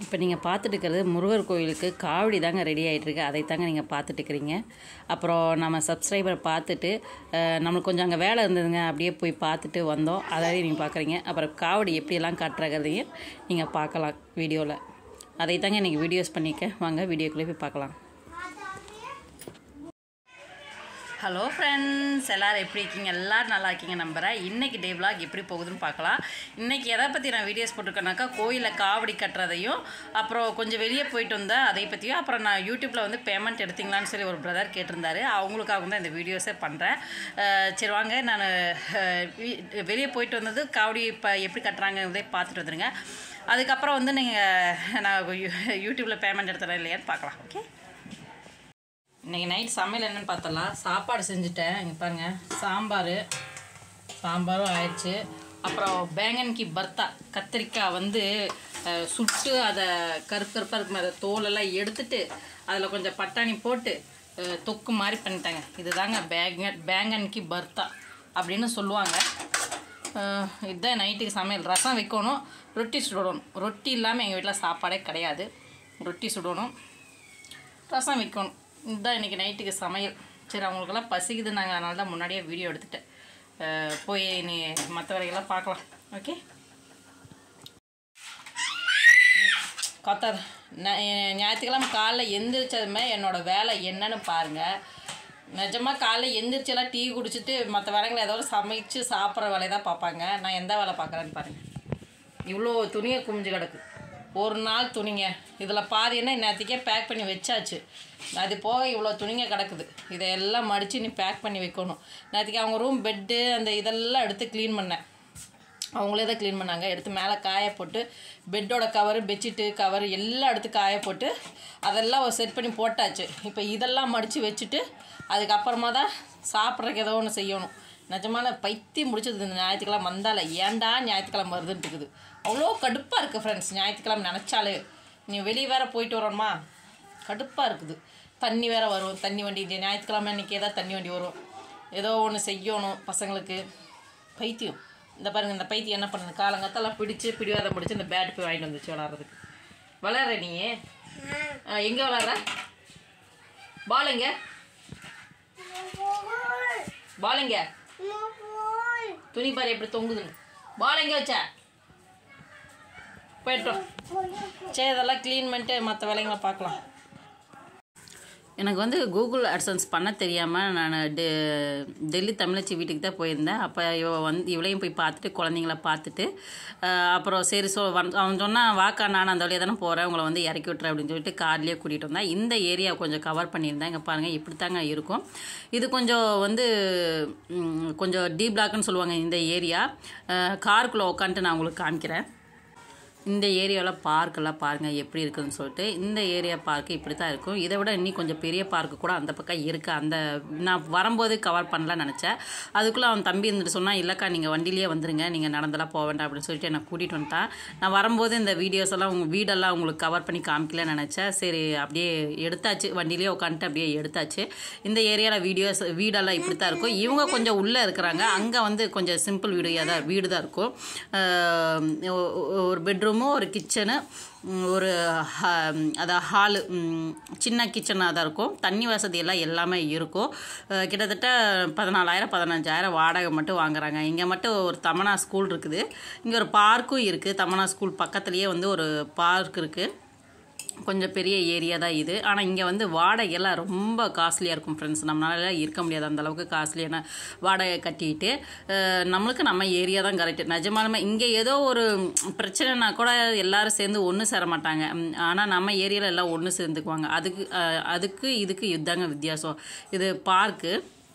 இப்போ நீங்கள் பார்த்துட்டு இருக்கிறது முருகர் கோயிலுக்கு காவடி தாங்க ரெடி ஆகிட்டுருக்கு அதை தாங்க நீங்கள் பார்த்துட்டு இருக்கிறீங்க அப்புறம் நம்ம சப்ஸ்கிரைபர் பார்த்துட்டு அஹ், நம்மளுக்கு கொஞ்சம் அங்கே வேலை இருந்ததுங்க அப்படியே போய் பார்த்துட்டு வந்தோம் அதாவது நீங்கள் பார்க்குறீங்க அப்புறம் காவடி எப்படியெல்லாம் காட்டுறதையும் நீங்கள் பார்க்கலாம் வீடியோவில் அதை தாங்க இன்றைக்கி வீடியோஸ் பண்ணிக்க வாங்க வீடியோக்குள்ளே போய் பார்க்கலாம் ஹலோ ஃப்ரெண்ட்ஸ் எல்லோரும் எப்படி இருக்கீங்க எல்லோரும் நல்லா இருக்கீங்க நம்புகிறேன் இன்றைக்கி டே vlog எப்படி போகுதுன்னு பார்க்கலாம் இன்றைக்கி எதை பற்றி நான் வீடியோஸ் போட்டிருக்கேனாக்கா கோயிலில் காவடி கட்டுறதையும் அப்புறம் கொஞ்சம் வெளியே போயிட்டு வந்தேன் அதை பற்றியும் அப்புறம் நான் யூடியூப்பில் வந்து பேமெண்ட் எடுத்தீங்களான்னு சொல்லி ஒரு பிரதர் கேட்டிருந்தாரு அவங்களுக்காக தான் இந்த வீடியோஸே பண்ணுறேன் சரி வாங்க நான் வெளியே போயிட்டு வந்தது காவடி இப்போ எப்படி கட்டுறாங்கிறதே பார்த்துட்டு வந்துடுங்க அதுக்கப்புறம் வந்து நீங்கள் நான் யூடியூப்பில் பேமெண்ட் எடுத்துறேன் இல்லையான்னு பார்க்கலாம் ஓகே இன்றைக்கி நைட் சமையல் என்னன்னு பார்த்தலாம் சாப்பாடு செஞ்சுட்டேன் இங்கே பாருங்க சாம்பார் சாம்பாரும் ஆயிடுச்சு அப்புறம் பேங்கன்கி பர்த்தா கத்திரிக்காய் வந்து அஹ், சுட்டு அதை கருப்பு கருப்பாக இருக்கும் அதை தோலெல்லாம் எடுத்துட்டு அதில் கொஞ்சம் பட்டாணி போட்டு அஹ், தொக்கு மாதிரி பண்ணிட்டாங்க இதுதாங்க பேங்கன் பேங்கன்கி பர்த்தா அப்படின்னு சொல்லுவாங்க அஹ், இதுதான் நைட்டுக்கு சமையல் ரசம் வைக்கணும் ரொட்டி சுடணும் ரொட்டி இல்லாமல் எங்கள் வீட்டில் சாப்பாடே கிடையாது ரொட்டி சுடணும் ரசம் வைக்கணும் இதுதான் இன்றைக்கி நைட்டுக்கு சமையல் சரி அவங்களுக்கெல்லாம் பசிக்குது நாங்கள் அதனால தான் முன்னாடியே வீடியோ எடுத்துட்டேன் அஹ் போய் நீ மற்ற வேலைகள்லாம் பார்க்கலாம் ஓகே கத்தார் ஞாயிற்றுக்கிழமை காலைல எந்திரிச்சதுமே என்னோடய வேலை என்னன்னு பாருங்கள் நிஜமாக காலைல எந்திரிச்செல்லாம் டீ குடிச்சிட்டு மற்ற வேலைகளை ஏதோ ஒரு சமைச்சு சாப்பிட்ற வேலையை தான் பார்ப்பாங்க நான் எந்த வேலை பார்க்குறேன்னு பாருங்கள் இவ்வளோ துணியை குமிஞ்சு கிடக்கு ஒரு நாள் துணிங்க இதில் பாதி என்ன நேற்றுக்கே பேக் பண்ணி வச்சாச்சு அது போக இவ்வளோ துணிங்க கிடக்குது இதையெல்லாம் மடித்து நீ பேக் பண்ணி வைக்கணும் நேற்றுக்கு அவங்க ரூம் பெட்டு அந்த இதெல்லாம் எடுத்து க்ளீன் பண்ணேன் அவங்களே தான் க்ளீன் பண்ணாங்க எடுத்து மேலே காய போட்டு பெட்டோட கவர் பெட்ஷீட்டு கவர் எல்லாம் எடுத்து காய போட்டு அதெல்லாம் செட் பண்ணி போட்டாச்சு இப்போ இதெல்லாம் மடித்து வச்சுட்டு அதுக்கப்புறமா தான் சாப்பிட்றதுக்கு ஏதோ ஒன்று செய்யணும் நிஜமான பைத்தியம் முடிச்சது இந்த ஞாயிற்றுக்கிழமை வந்தால ஏன்டா ஞாயிற்றுக்கிழமை வருதுன்னு இருக்குது அவ்வளோ கடுப்பாக இருக்குது ஃப்ரெண்ட்ஸ் ஞாயிற்றுக்கிழமை நினச்சாலே நீ வெளியே வேற போயிட்டு வரோமா கடுப்பாக இருக்குது தண்ணி வேற வரும் தண்ணி வண்டி இந்த ஞாயிற்றுக்கிழமை இன்றைக்கி ஏதாவது தண்ணி வண்டி வரும் ஏதோ ஒன்று செய்யணும் பசங்களுக்கு பைத்தியம் இந்த பாருங்க இந்த பைத்தியம் என்ன பண்ணுது காலங்கத்தெல்லாம் பிடிச்சு பிடிவாதம் பிடிச்சி இந்த பேட் போய் வாங்கிட்டு வந்துச்சு விளாட்றதுக்கு விளாட்ற நீ எங்கே விளாட்ற பால் எங்க பால் எங்க துணி பாரு எப்படி தொங்குதுன்னு பால் எங்கே வச்ச போயிட்டோம் சரி இதெல்லாம் க்ளீன் பண்ணிட்டு மற்ற வேலைங்களை பார்க்கலாம் எனக்கு வந்து கூகுள் அட்சன்ஸ் பண்ண தெரியாமல் நான் டெ டெல்லி தமிழச்சி வீட்டுக்கு தான் போயிருந்தேன் அப்போ இவ வந்து இவளையும் போய் பார்த்துட்டு குழந்தைங்கள பார்த்துட்டு அஹ், அப்புறம் சரி சொ வந் அவன் சொன்னால் வாக்கா நான் அந்த வழியாக தானே போகிறேன் உங்களை வந்து இறக்கி விட்டுறேன் அப்படின்னு சொல்லிட்டு கார்லேயே கூட்டிகிட்டு வந்தேன் இந்த ஏரியா கொஞ்சம் கவர் பண்ணியிருந்தேன் இங்கே பாருங்கள் இப்படி தாங்க இருக்கும் இது கொஞ்சம் வந்து ம், கொஞ்சம் டீ பிளாக்னு சொல்லுவாங்க இந்த ஏரியா காருக்குள்ளே உட்காந்துட்டு நான் உங்களுக்கு காமிக்கிறேன் இந்த ஏரியாவில் பார்க்கெல்லாம் பாருங்கள் எப்படி இருக்குதுன்னு சொல்லிட்டு இந்த ஏரியா பார்க்கு இப்படி தான் இருக்கும் இதை விட இன்னும் கொஞ்சம் பெரிய பார்க்கு கூட அந்த பக்கம் இருக்குது அந்த நான் வரும்போது கவர் பண்ணலாம்னு நினச்சேன் அதுக்குள்ளே அவன் தம்பி இருந்துட்டு சொன்னால் இல்லைக்கா நீங்கள் வண்டியிலேயே வந்துருங்க நீங்கள் நடந்தெல்லாம் போக வேண்டாம் அப்படின்னு சொல்லிட்டு என்னை கூட்டிகிட்டு வந்துட்டான் நான் வரும்போது இந்த வீடியோஸ் எல்லாம் உங்கள் வீடெல்லாம் உங்களுக்கு கவர் பண்ணி காமிக்கலன்னு நினச்சேன் சரி அப்படியே எடுத்தாச்சு வண்டியிலேயே உட்காந்துட்டு அப்படியே எடுத்தாச்சு இந்த ஏரியாவில் வீடியோஸ் வீடெல்லாம் இப்படி தான் இருக்கும் இவங்க கொஞ்சம் உள்ளே இருக்கிறாங்க அங்கே வந்து கொஞ்சம் சிம்பிள் வீடு தான் வீடு தான் இருக்கும் அஹ் ஒ- ஒ- ஒரு பெட்ரூமு ஒரு கிச்சனு ஒரு ஹா- அதான் ஹாலு சின்ன கிச்சனாக தான் இருக்கும் தண்ணி வசதி எல்லாம் எல்லாமே இருக்கும் அஹ் கிட்டத்தட்ட பதினாலாயிரம் பதினஞ்சாயிரம் வாடகை மட்டும் வாங்குறாங்க இங்கே மட்டும் ஒரு தமனா ஸ்கூல் இருக்குது இங்கே ஒரு பார்க்கும் இருக்குது தமனா ஸ்கூல் பக்கத்துலேயே வந்து ஒரு பார்க் இருக்குது கொஞ்சம் பெரிய ஏரியா தான் இது ஆனால் இங்கே வந்து வாடகையெல்லாம் ரொம்ப காஸ்ட்லியாக இருக்கும் ஃப்ரெண்ட்ஸ் நம்மளால இருக்க முடியாது அந்த அளவுக்கு காஸ்ட்லியான வாடகை கட்டிட்டு அஹ், நம்மளுக்கு நம்ம ஏரியா தான் கரெக்டு நிஜமாலுமே இங்கே ஏதோ ஒரு பிரச்சனைனா கூட எல்லாரும் சேர்ந்து ஒன்று சேர மாட்டாங்க ஆனால் நம்ம ஏரியாவில் எல்லாம் ஒன்று சேர்ந்துக்குவாங்க அதுக்கு அஹ், அதுக்கு இதுக்கு இதுதாங்க வித்தியாசம் இது பார்க்கு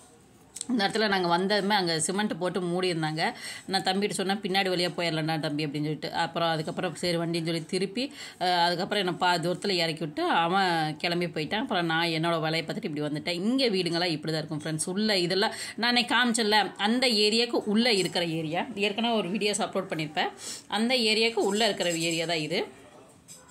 இந்த இடத்துல நாங்கள் வந்ததுமே அங்கே சிமெண்ட் போட்டு மூடி இருந்தாங்க நான் தம்பிகிட்ட சொன்னேன் பின்னாடி வழியாக போயிடலாம்டா தம்பி அப்படின்னு சொல்லிட்டு அப்புறம் அதுக்கப்புறம் சரி வண்டின்னு சொல்லி திருப்பி அஹ், அதுக்கப்புறம் என்னை பா தூரத்தில் இறக்கி விட்டு அவன் கிளம்பி போயிட்டான் அப்புறம் நான் என்னோட வேலையை பார்த்துட்டு இப்படி வந்துட்டேன் இங்கே வீடுங்களாம் இப்படி தான் இருக்கும் ஃப்ரெண்ட்ஸ் உள்ளே இதெல்லாம் நான் காமிச்சல அந்த ஏரியாவுக்கு உள்ளே இருக்கிற ஏரியா ஏற்கனவே ஒரு வீடியோஸ் அப்லோட் பண்ணியிருப்பேன் அந்த ஏரியாவுக்கு உள்ளே இருக்கிற ஏரியா தான் இது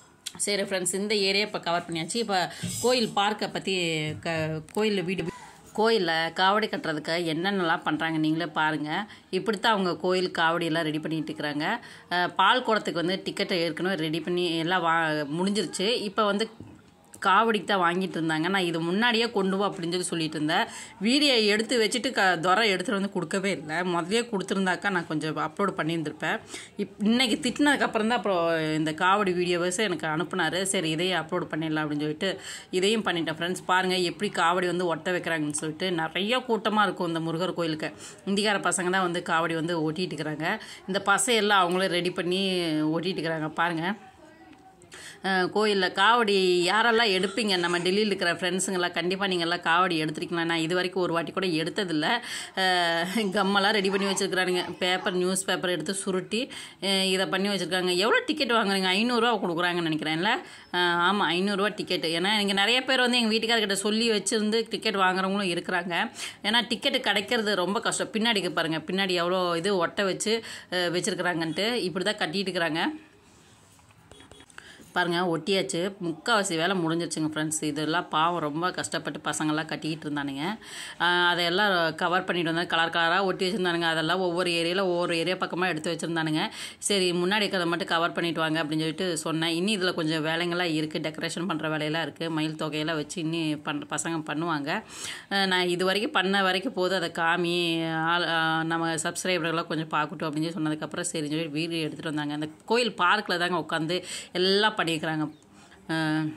சரி ஃப்ரெண்ட்ஸ் இந்த ஏரியா இப்போ கவர் பண்ணியாச்சு இப்போ கோயில் பார்க்கை பற்றி க கோயில் வீடு கோயிலில் காவடி கட்டுறதுக்கு என்னென்னலாம் பண்ணுறாங்க நீங்களே பாருங்கள் இப்படி தான் அவங்க கோயில் காவடியெல்லாம் ரெடி பண்ணிட்டு இருக்கிறாங்க அஹ், பால் குடத்துக்கு வந்து டிக்கெட்டை ஏற்கனவே ரெடி பண்ணி எல்லாம் வா முடிஞ்சிருச்சு இப்போ வந்து காவடிக்கு தான் வாங்கிட்டு இருந்தாங்க நான் இது முன்னாடியே கொண்டு வா அப்படின்னு சொல்லி சொல்லிட்டு இருந்தேன் வீடியோ எடுத்து வச்சுட்டு க துரை எடுத்துகிட்டு வந்து கொடுக்கவே இல்லை முதலே கொடுத்துருந்தாக்கா நான் கொஞ்சம் அப்லோட் பண்ணியிருந்திருப்பேன் இப் இன்னைக்கு திட்டினதுக்கப்புறம் தான் அப்புறம் இந்த காவடி வீடியோஸ் எனக்கு அனுப்புனாரு சரி இதையும் அப்லோட் பண்ணிடலாம் அப்படின்னு சொல்லிட்டு இதையும் பண்ணிட்டேன் ஃப்ரெண்ட்ஸ் பாருங்கள் எப்படி காவடி வந்து ஒட்ட வைக்கிறாங்கன்னு சொல்லிட்டு நிறைய கூட்டமாக இருக்கும் இந்த முருகர் கோயிலுக்கு இந்திக்கார பசங்க தான் வந்து காவடி வந்து ஓட்டிகிட்டு இருக்கிறாங்க இந்த பசையெல்லாம் அவங்களே ரெடி பண்ணி ஓட்டிகிட்டு இருக்கிறாங்க பாருங்கள் கோயிலில் காவடி யாரெல்லாம் எடுப்பீங்க நம்ம டெல்லியில் இருக்கிற ஃப்ரெண்ட்ஸுங்கெல்லாம் கண்டிப்பாக நீங்கள்லாம் காவடி எடுத்துருக்கலாம் நான் இது வரைக்கும் ஒரு வாட்டி கூட எடுத்ததில்ல அஹ் கம்மெல்லாம் ரெடி பண்ணி வச்சுருக்குறானுங்க பேப்பர் நியூஸ் பேப்பர் எடுத்து சுருட்டி அஹ் இதை பண்ணி வச்சுருக்காங்க எவ்வளோ டிக்கெட் வாங்குறீங்க ஐநூறுரூவா கொடுக்குறாங்கன்னு நினைக்கிறேன்ல அஹ் ஆமாம் ஐநூறுரூவா டிக்கெட் ஏன்னா இங்கே நிறைய பேர் வந்து எங்கள் வீட்டுக்காரர்கிட்ட சொல்லி வச்சுருந்து டிக்கெட் வாங்குறவங்களும் இருக்கிறாங்க ஏன்னா டிக்கெட்டு கிடைக்கிறது ரொம்ப கஷ்டம் பின்னாடிக்கு பாருங்கள் பின்னாடி எவ்வளோ இது ஒட்ட வச்சு அஹ் வச்சுருக்குறாங்கன்ட்டு இப்படி தான் கட்டிட்டு இருக்கிறாங்க பாருங்கள் ஒட்டியாச்சு முக்கால்வாசி வேலை முடிஞ்சிருச்சுங்க ஃப்ரெண்ட்ஸ் இதெல்லாம் பாவம் ரொம்ப கஷ்டப்பட்டு பசங்கள்லாம் கட்டிக்கிட்டு இருந்தானுங்க ஆஹ் அதையெல்லாம் கவர் பண்ணிட்டு வந்தாங்க கலர் கலராக ஒட்டி வச்சுருந்தானுங்க அதெல்லாம் ஒவ்வொரு ஏரியாவில் ஒவ்வொரு ஏரியா பக்கமாக எடுத்து வச்சுருந்தானுங்க சரி முன்னாடி இருக்கிறத மட்டும் கவர் பண்ணிட்டு வாங்க அப்படின்னு சொல்லிட்டு சொன்னேன் இன்னும் இதில் கொஞ்சம் வேலைங்கள்லாம் இருக்குது டெக்கரேஷன் பண்ணுற வேலையெல்லாம் இருக்குது மயில் தொகையெல்லாம் வச்சு இன்னி பண் பசங்க பண்ணுவாங்க ஆஹ் நான் இது வரைக்கும் பண்ண வரைக்கும் போதும் அதை காமி ஆள் ஆஹ் நம்ம சப்ஸ்கிரைபர்கள்லாம் கொஞ்சம் பார்க்கட்டும் அப்படின்னு சொல்லி சொன்னதுக்கப்புறம் சரி சொல்லி வீடியோ எடுத்துகிட்டு வந்தாங்க அந்த கோயில் பார்க்கில் தாங்க உட்காந்து எல்லாம் பண்ணியிருக்கிறாங்க ஆஹ்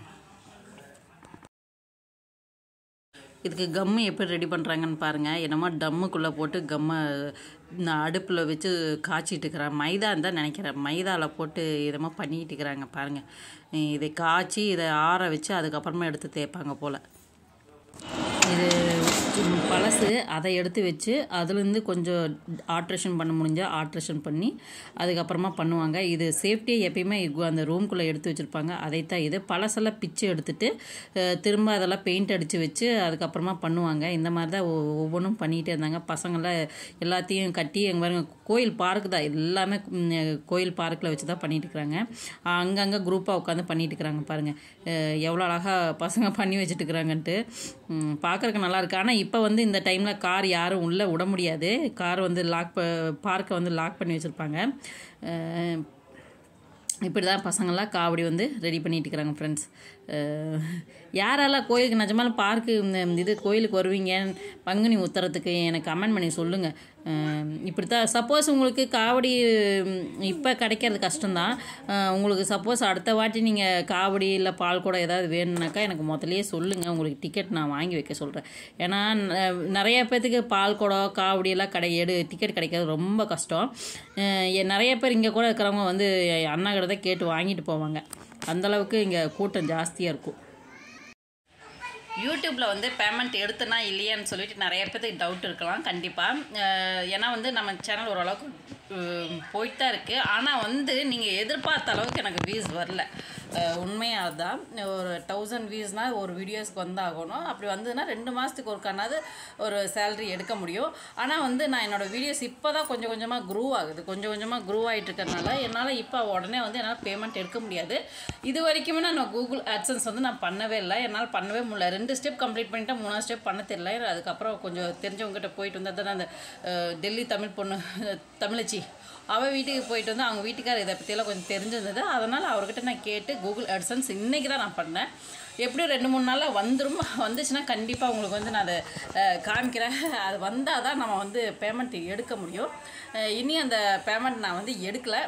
இதுக்கு கம்மு எப்படி ரெடி பண்ணுறாங்கன்னு பாருங்கள் என்னமோ டம்முக்குள்ளே போட்டு கம்மை நான் அடுப்பில் வச்சு காய்ச்சிட்டு இருக்கிறேன் மைதான்னு தான் நினைக்கிறேன் மைதாவில் போட்டு இதமாக பண்ணிக்கிட்டு இருக்கிறாங்க பாருங்கள் இதை காய்ச்சி இதை ஆற வச்சு அதுக்கப்புறமா எடுத்து தேய்ப்பாங்க போல் இது ம், பழசு அதை எடுத்து வச்சு அதுலேருந்து கொஞ்சம் ஆல்ட்ரேஷன் பண்ண முடிஞ்சால் ஆல்ட்ரேஷன் பண்ணி அதுக்கப்புறமா பண்ணுவாங்க இது சேஃப்டியை எப்பயுமே இகு- அந்த ரூம்குள்ளே எடுத்து வச்சுருப்பாங்க அதைத்தான் இது பழசெல்லாம் பிச்சு எடுத்துட்டு அஹ், திரும்ப அதெல்லாம் பெயிண்ட் அடித்து வச்சு அதுக்கப்புறமா பண்ணுவாங்க இந்த மாதிரி தான் ஒ- ஒவ்வொன்றும் பண்ணிகிட்டே இருந்தாங்க பசங்களாம் எல்லாத்தையும் கட்டி எங்கள் பாருங்க கோயில் பார்க்கு தான் எல்லாமே ம், கோயில் பார்க்கில் வச்சு தான் பண்ணிட்டு இருக்கிறாங்க அங்கங்கே குரூப்பாக உட்காந்து பண்ணிட்டு இருக்கிறாங்க பாருங்கள் எவ்வளோ அழகாக பசங்க பண்ணி வச்சுட்டு இருக்கிறாங்கன்ட்டு பார்க்குறக்கு நல்லா இருக்கு ஆனால் இப்போ வந்து இந்த டைமில் கார் யாரும் உள்ளே விட முடியாது கார் வந்து லாக் பார்க்கை வந்து லாக் பண்ணி வச்சுருப்பாங்க இப்படி தான் பசங்கள்லாம் காவடி வந்து ரெடி பண்ணிட்டு இருக்கிறாங்க ஃப்ரெண்ட்ஸ் யாரெல்லாம் கோயிலுக்கு நிஜமாலும் பார்க்கு இந்த இது கோயிலுக்கு வருவீங்க பங்குனி உத்தரத்துக்கு எனக்கு கமெண்ட் பண்ணி சொல்லுங்கள் இப்படி தான் சப்போஸ் உங்களுக்கு காவடி இப்போ கிடைக்கிறது கஷ்டம்தான் அஹ் உங்களுக்கு சப்போஸ் அடுத்த வாட்டி நீங்கள் காவடி இல்லை பால் கூட ஏதாவது வேணும்னாக்கா எனக்கு முதல்லயே சொல்லுங்கள் உங்களுக்கு டிக்கெட் நான் வாங்கி வைக்க சொல்கிறேன் ஏன்னா ந- நிறைய பேர்த்துக்கு பால் குடம் காவடி எல்லாம் கடை எடு டிக்கெட் கிடைக்கிறது ரொம்ப கஷ்டம் அஹ் எ- நிறைய பேர் இங்கே கூட இருக்கிறவங்க வந்து அண்ணா கிட்ட தான் கேட்டு வாங்கிட்டு போவாங்க அந்தளவுக்கு இங்கே கூட்டம் ஜாஸ்தியாக இருக்கும் யூடியூப்பில் வந்து பேமெண்ட் எடுத்தனா இல்லையான்னு சொல்லிட்டு நிறைய பேருக்கு டவுட் இருக்கலாம் கண்டிப்பாக ஏன்னா வந்து நம்ம சேனல் ஓரளவுக்கு அஹ், போயிட்டு தான் இருக்குது ஆனால் வந்து நீங்கள் எதிர்பார்த்த அளவுக்கு எனக்கு வியூஸ் வரல உண்மையாக அதுதான் ஒரு தௌசண்ட் வியூஸ்னால் ஒரு வீடியோஸ்க்கு வந்தாகணும் அப்படி வந்ததுன்னா ரெண்டு மாதத்துக்கு ஒருக்கானாவது ஒரு சேலரி எடுக்க முடியும் ஆனால் வந்து நான் என்னோடய வீடியோஸ் இப்போ தான் கொஞ்சம் கொஞ்சமாக க்ரூ ஆகுது கொஞ்சம் கொஞ்சமாக க்ரூ ஆகிட்டு இருக்கறனால என்னால் இப்போ உடனே வந்து என்னால் பேமெண்ட் எடுக்க முடியாது இது வரைக்குமே நான் கூகுள் AdSense வந்து நான் பண்ணவே இல்லை என்னால் பண்ணவே முடியல ரெண்டு ஸ்டெப் கம்ப்ளீட் பண்ணிட்டேன் மூணாவது ஸ்டெப் பண்ண தெரியல அதுக்கப்புறம் கொஞ்சம் தெரிஞ்சவங்ககிட்ட போயிட்டு வந்து அதான் அந்த அஹ், டெல்லி தமிழ் பொண்ணு தமிழச்சி அவள் வீட்டுக்கு போயிட்டு வந்து அவங்க வீட்டுக்காரர் இதை பற்றியெல்லாம் கொஞ்சம் தெரிஞ்சிருந்தது அதனால் அவர்கிட்ட நான் கேட்டு கூகுள் AdSense இன்னைக்கு தான் நான் பண்ணேன் எப்படியும் ரெண்டு மூணு நாளில் வந்துடும் வந்துச்சுன்னா கண்டிப்பாக உங்களுக்கு வந்து நான் அதை அஹ், காமிக்கிறேன் அது வந்தால் தான் நம்ம வந்து பேமெண்ட் எடுக்க முடியும் அஹ், இனி அந்த பேமெண்ட் நான் வந்து எடுக்கலை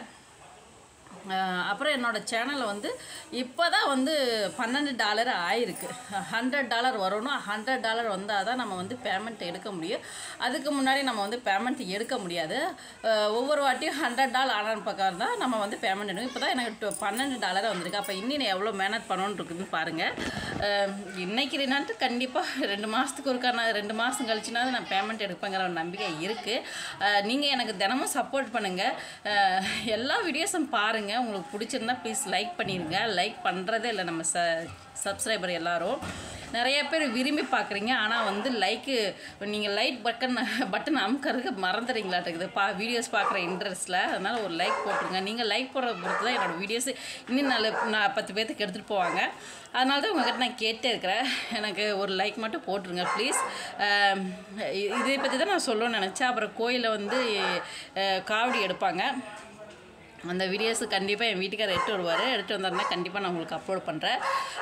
அஹ் அப்புறம் என்னோடய சேனலில் வந்து இப்போ தான் வந்து பன்னெண்டு டாலர் ஆயிருக்கு ஹண்ட்ரட் டாலர் வரணும் ஹண்ட்ரட் டாலர் வந்தால் தான் நம்ம வந்து பேமெண்ட் எடுக்க முடியும் அதுக்கு முன்னாடி நம்ம வந்து பேமெண்ட் எடுக்க முடியாது அஹ் ஒவ்வொரு வாட்டியும் ஹண்ட்ரட் டாலர் ஆன பக்கம் தான் நம்ம வந்து பேமெண்ட் எடுக்கணும் இப்போ தான் எனக்கு டு- பன்னெண்டு டாலர் வந்திருக்கு அப்போ இன்னும் நான் எவ்வளோ மேனேஜ் பண்ணணுன்னு இருக்குதுன்னு பாருங்கள் அஹ் இன்னைக்கு இல்லைனாட்டு கண்டிப்பாக ரெண்டு மாதத்துக்கு ஒருக்கா நான் ரெண்டு மாதம் கழிச்சுனாவது நான் பேமெண்ட் எடுப்பேங்கிற ஒரு நம்பிக்கை இருக்குது நீங்கள் எனக்கு தினமும் சப்போர்ட் பண்ணுங்கள் எல்லா வீடியோஸும் பாருங்கள் உங்களுக்கு பிடிச்சிருந்தா ப்ளீஸ் லைக் பண்ணிடுங்க லைக் பண்ணுறதே இல்லை நம்ம ச சப்ஸ்கிரைபர் எல்லாரும் நிறைய பேர் விரும்பி பார்க்குறீங்க ஆனால் வந்து லைக்கு நீங்கள் லைக் பட்டன் பட்டன் அமுக்கிறதுக்கு மறந்துடுறீங்களாட்டுக்குது பா வீடியோஸ் பார்க்குற இன்ட்ரெஸ்ட்டில் அதனால் ஒரு லைக் போட்டுருங்க நீங்கள் லைக் போடுறத பொறுத்து தான் என்னோடய வீடியோஸ் இன்னும் நல்ல நான் பத்து பேர்த்துக்கு எடுத்துகிட்டு போவாங்க அதனால தான் உங்கள்கிட்ட நான் கேட்டே இருக்கிறேன் எனக்கு ஒரு லைக் மட்டும் போட்டுருங்க ப்ளீஸ் இதை பற்றி தான் நான் சொல்லணும்னு நினச்சேன் அப்புறம் கோயிலில் வந்து அஹ், காவடி எடுப்பாங்க அந்த வீடியோஸ் கண்டிப்பாக என் வீட்டுக்காரர் எடுத்து வருவார் எடுத்து வந்தாருன்னா கண்டிப்பாக நான் உங்களுக்கு அப்லோட் பண்ணுறேன்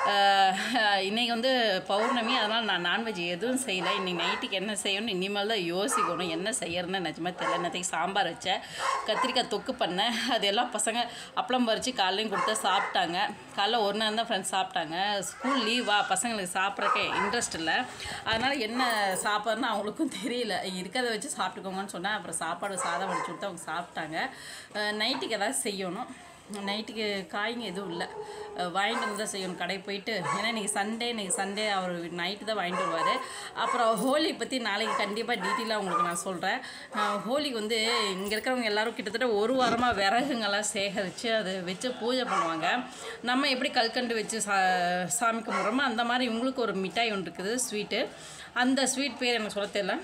இன்றைக்கி வந்து பௌர்ணமி அதனால் நான் நான்வெஜ் எதுவும் செய்யலை இன்றைக்கி நைட்டுக்கு என்ன செய்யணும்னு இனிமேல் தான் யோசிக்கணும் என்ன செய்யறதுன்னு நிஜமாக தெரியல நேற்றுக்கு சாம்பார் வச்சேன் கத்திரிக்காய் தொக்கு பண்ணேன் அது எல்லாம் பசங்க அப்பளம் பறித்து காலையும் கொடுத்து சாப்பிட்டாங்க காலைல ஒரு நேரம் தான் ஃப்ரெண்ட்ஸ் சாப்பிட்டாங்க ஸ்கூல் லீவா பசங்களுக்கு சாப்பிட்றக்கே இன்ட்ரெஸ்ட் இல்லை அதனால் என்ன சாப்பாடுன்னு அவங்களுக்கும் தெரியல இருக்கிறத வச்சு சாப்பிட்டுக்கோங்கன்னு சொன்னேன் அப்புறம் சாப்பாடு சாதம் வடிச்சு கொடுத்து அவங்க சாப்பிட்டாங்க நைட்டுக்கு ஏதாவது செய்யணும் நைட்டுக்கு காய்ங்க எதுவும் இல்லை அஹ் வாங்கிட்டு வந்து தான் செய்யணும் கடைக்கு போயிட்டு ஏன்னா இன்றைக்கி சண்டே இன்றைக்கி சண்டே அவர் நைட்டு தான் வாங்கிட்டு வருவார் அப்புறம் ஹோலி பற்றி நாளைக்கு கண்டிப்பாக டீட்டெயிலாக உங்களுக்கு நான் சொல்கிறேன் ஹோலிக்கு வந்து இங்கே இருக்கிறவங்க எல்லாரும் கிட்டத்தட்ட ஒரு வாரமாக விறகுங்கெல்லாம் சேகரித்து அதை வச்சு பூஜை பண்ணுவாங்க நம்ம எப்படி கல்கண்டு வச்சு சா சாமி கும்பிட்றோமோ அந்த மாதிரி இவங்களுக்கு ஒரு மிட்டாய் ஒன்று இருக்குது ஸ்வீட்டு அந்த ஸ்வீட் பேர் எனக்கு சொல்ல தெரியல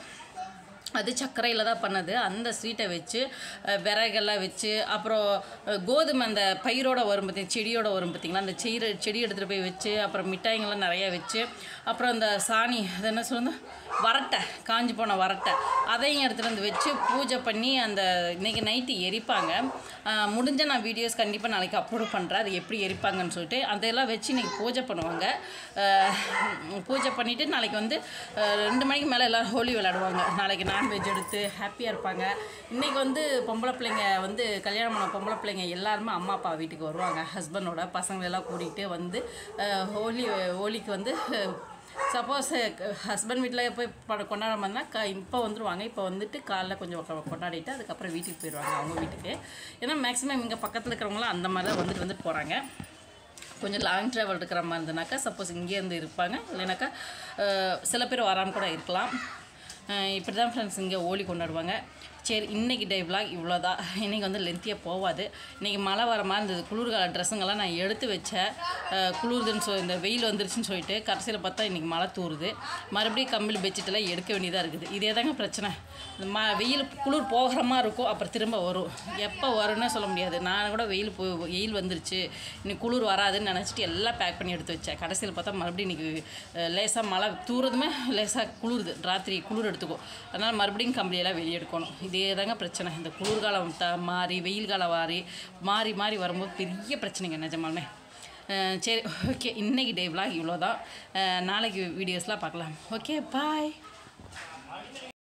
அது சர்க்கரையில் தான் பண்ணது அந்த ஸ்வீட்டை வச்சு அஹ், விறகெல்லாம் வச்சு அப்புறம் அஹ், கோதுமை அந்த பயிரோட வரும் பார்த்தீங்க செடியோட வரும் பார்த்தீங்களா அந்த செடி செடி எடுத்துகிட்டு போய் வச்சு அப்புறம் மிட்டாய்ங்கள்லாம் நிறையா வச்சு அப்புறம் அந்த சாணி அது என்ன சொல்லுங்க வரட்டை காஞ்சி போன வரட்டை அதையும் எடுத்துகிட்டு வந்து வச்சு பூஜை பண்ணி அந்த இன்னைக்கு நைட்டு எரிப்பாங்க அஹ், முடிஞ்ச நான் வீடியோஸ் கண்டிப்பாக நாளைக்கு அப்லோட் பண்ணுறேன் அது எப்படி எரிப்பாங்கன்னு சொல்லிட்டு அதையெல்லாம் வச்சு இன்னைக்கு பூஜை பண்ணுவாங்க அஹ், பூஜை பண்ணிவிட்டு நாளைக்கு வந்து அஹ், ரெண்டு மணிக்கு மேலே எல்லோரும் ஹோலி விளையாடுவாங்க நாளைக்கு நான்வெஜ் எடுத்து ஹாப்பியாக இருப்பாங்க இன்றைக்கி வந்து பொம்பளை பிள்ளைங்க வந்து கல்யாணம் பண்ண பொம்பளை பிள்ளைங்க எல்லாருமே அம்மா அப்பா வீட்டுக்கு வருவாங்க ஹஸ்பண்டோட பசங்களெல்லாம் கூட்டிகிட்டு வந்து அஹ், ஹோலி ஹோலிக்கு வந்து சப்போஸ் ஹஸ்பண்ட் வீட்டில் போய் ப- கொண்டாட மாதிரினா க இப்போ வந்துடுவாங்க இப்போ வந்துட்டு காலைல கொஞ்சம் கொ- கொண்டாடிட்டு அதுக்கப்புறம் வீட்டுக்கு போயிடுவாங்க அவங்க வீட்டுக்கு ஏன்னா மேக்ஸிமம் இங்கே பக்கத்தில் இருக்கிறவங்களாம் அந்த மாதிரி தான் வந்துட்டு வந்துட்டு போகிறாங்க கொஞ்சம் லாங் ட்ராவல் இருக்கிற மாதிரி இருந்தனாக்கா சப்போஸ் இங்கேருந்து இருப்பாங்க இல்லைனாக்கா அஹ், சில பேர் வராமல் கூட இருக்கலாம் அஹ், இப்படி தான் ஃப்ரெண்ட்ஸ் இங்கே ஹோலி கொண்டாடுவாங்க சரி இன்றைக்கி டே vlog இவ்வளோதான் இன்றைக்கி வந்து லென்த்தியாக போகாது இன்றைக்கி மழை வர மாதிரி இருந்தது குளிர்கால ட்ரெஸ்ஸுங்கெல்லாம் நான் எடுத்து வச்சேன் அஹ், குளிருதுன்னு சொல்லி இந்த வெயில் வந்துருச்சுன்னு சொல்லிட்டு கடைசியில் பார்த்தா இன்றைக்கி மழை தூருது மறுபடியும் கம்பிள் பெட்ஷீட்டெல்லாம் எடுக்க வேண்டியதாக இருக்குது இதே தாங்க பிரச்சனை இந்த ம வெயில் குளிர் போகிற மாதிரி இருக்கும் அப்புறம் திரும்ப வரும் எப்போ வரும்னே சொல்ல முடியாது நான் கூட வெயில் போ வெயில் வந்துருச்சு இன்னைக்கு குளிர் வராதுன்னு நினச்சிட்டு எல்லாம் பேக் பண்ணி எடுத்து வச்சேன் கடைசியில் பார்த்தா மறுபடியும் இன்றைக்கி லேசாக மழை தூரதுமே லேசாக குளிருது ராத்திரி குளிர் எடுத்துக்கும் அதனால் மறுபடியும் கம்பளியெல்லாம் வெளியே எடுக்கணும் இதே தாங்க பிரச்சனை இந்த குளிர்காலம் த மாறி வெயில் காலம் மாறி மாறி மாறி வரும்போது பெரிய பிரச்சனைங்க நிஜமாலுமே அஹ் சரி ஓகே இன்றைக்கி டே vlog இவ்வளோ தான் நாளைக்கு வீடியோஸ்லாம் பார்க்கலாம் ஓகே பாய்